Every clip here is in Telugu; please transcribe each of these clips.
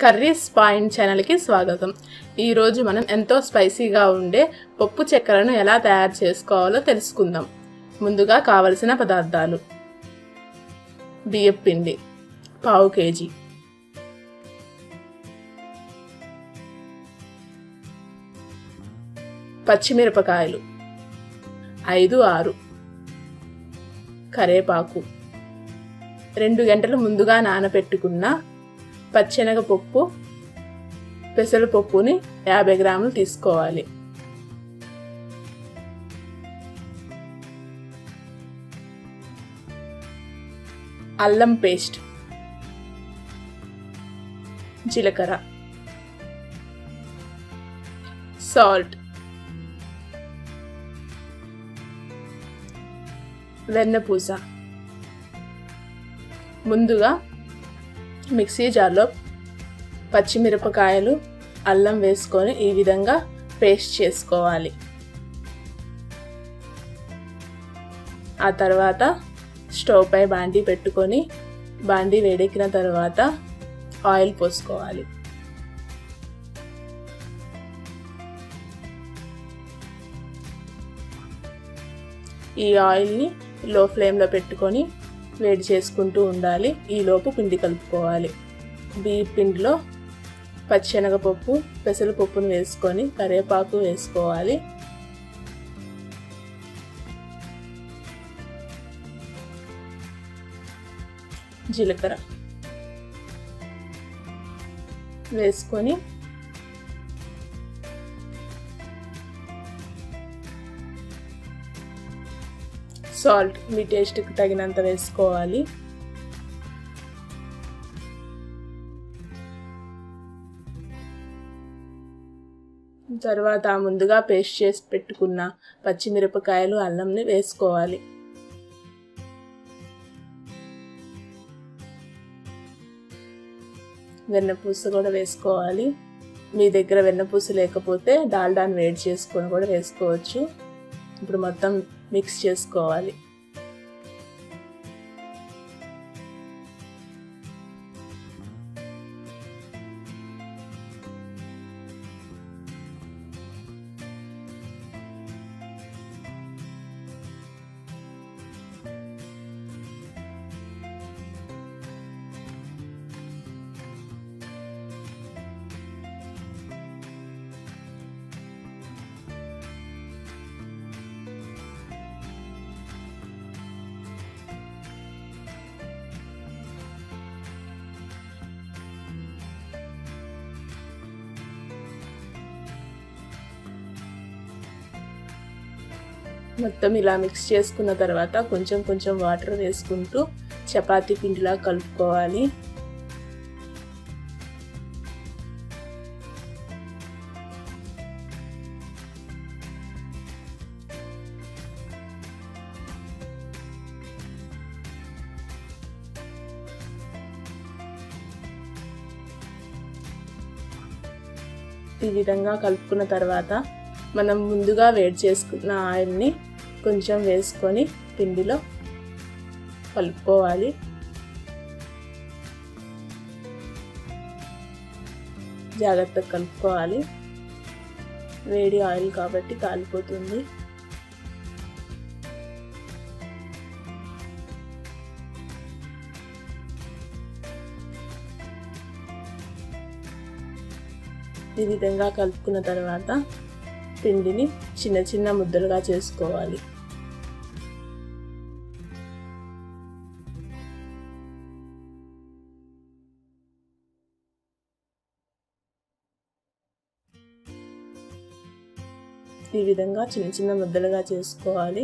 కర్రీస్ పాయింట్ ఛానల్కి స్వాగతం ఈరోజు మనం ఎంతో స్పైసీగా ఉండే పప్పు చక్కెరను ఎలా తయారు చేసుకోవాలో తెలుసుకుందాం ముందుగా కావలసిన పదార్థాలు బియ్యం పిండి పావు కేజీ పచ్చిమిరపకాయలు ఐదు ఆరు కరేపాకు రెండు గంటలు ముందుగా నానబెట్టుకున్న పచ్చెనగపప్పు పెసరపప్పుని యాభై గ్రాములు తీసుకోవాలి అల్లం పేస్ట్ జీలకర్ర సాల్ట్ వెన్నపూస ముందుగా మిక్సీ జార్లో పచ్చిమిరపకాయలు అల్లం వేసుకొని ఈ విధంగా పేస్ట్ చేసుకోవాలి ఆ తర్వాత స్టవ్ పై బాండీ పెట్టుకొని బాండీ వేడెక్కిన తర్వాత ఆయిల్ పోసుకోవాలి ఈ ఆయిల్ని లో ఫ్లేమ్లో పెట్టుకొని వేడి చేసుకుంటూ ఉండాలి ఈలోపు పిండి కలుపుకోవాలి బియ్య పిండిలో పచ్చెనగపప్పు పెసరపప్పును వేసుకొని కరివేపాకు వేసుకోవాలి జీలకర్ర వేసుకొని సాల్ట్ మీ టేస్ట్కి తగినంత వేసుకోవాలి తర్వాత ముందుగా పేస్ట్ చేసి పెట్టుకున్న పచ్చిమిరపకాయలు అల్లంని వేసుకోవాలి వెన్నపూస కూడా వేసుకోవాలి మీ దగ్గర వెన్నపూస లేకపోతే డాల్డాని వేడి చేసుకొని కూడా వేసుకోవచ్చు ఇప్పుడు మొత్తం మిక్స్ చేసుకోవాలి మొత్తం ఇలా మిక్స్ చేసుకున్న తర్వాత కొంచెం కొంచెం వాటర్ వేసుకుంటూ చపాతీ పిండిలా కలుపుకోవాలి ఈ విధంగా కలుపుకున్న తర్వాత మనం ముందుగా వేడి చేసుకున్న ఆయిల్ని కొంచెం వేసుకొని పిండిలో కలుపుకోవాలి జాగ్రత్తగా కలుపుకోవాలి వేడి ఆయిల్ కాబట్టి కాలిపోతుంది ఈ విధంగా కలుపుకున్న తర్వాత పిండిని చిన్న చిన్న ముద్దలుగా చేసుకోవాలి ఈ విధంగా చిన్న చిన్న ముద్దలుగా చేసుకోవాలి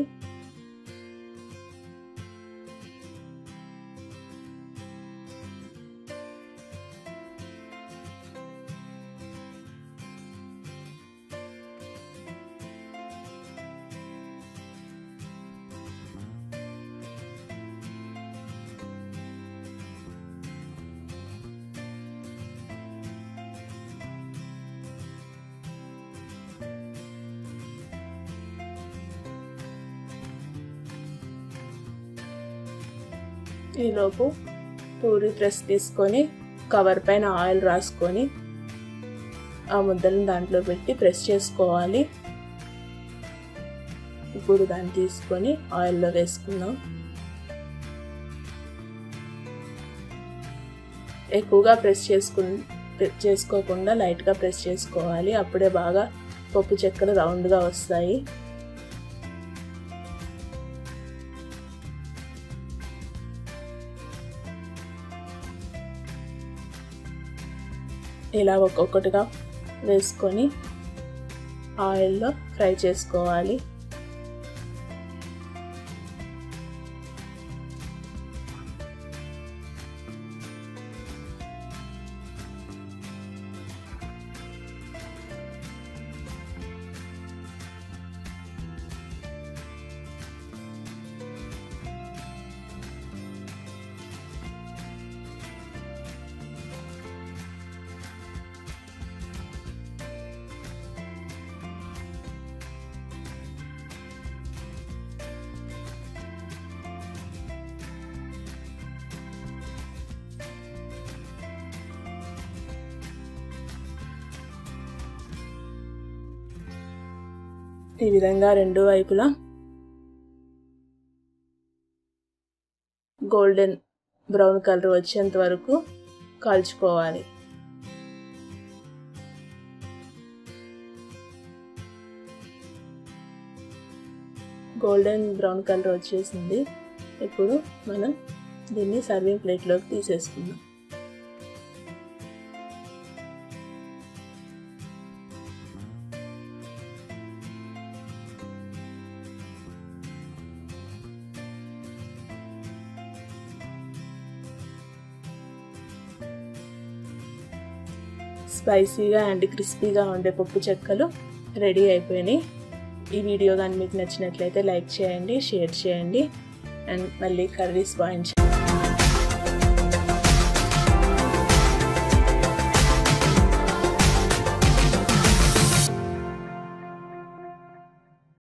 ఈలోపు పూరి ప్రెస్ తీసుకొని కవర్ పైన ఆయిల్ రాసుకొని ఆ ముద్దలను దాంట్లో పెట్టి ప్రెస్ చేసుకోవాలి ఇప్పుడు దాన్ని తీసుకొని ఆయిల్లో వేసుకుందాం ఎక్కువగా ప్రెస్ చేసుకు చేసుకోకుండా లైట్గా ప్రెస్ చేసుకోవాలి అప్పుడే బాగా పప్పు చెక్కలు రౌండ్గా వస్తాయి ఇలా ఒక్కొక్కటిగా వేసుకొని ఆయిల్లో ఫ్రై చేసుకోవాలి ఈ విధంగా రెండు వైపులా గోల్డెన్ బ్రౌన్ కలర్ వచ్చేంత వరకు కాల్చుకోవాలి గోల్డెన్ బ్రౌన్ కలర్ వచ్చేసింది ఇప్పుడు మనం దీన్ని సర్వింగ్ ప్లేట్లోకి తీసేసుకుందాం స్పైసీగా అండ్ క్రిస్పీగా ఉండే పప్పు చెక్కలు రెడీ అయిపోయినాయి ఈ వీడియో కానీ మీకు నచ్చినట్లయితే లైక్ చేయండి షేర్ చేయండి అండ్ మళ్ళీ కర్రీస్ బాయించండి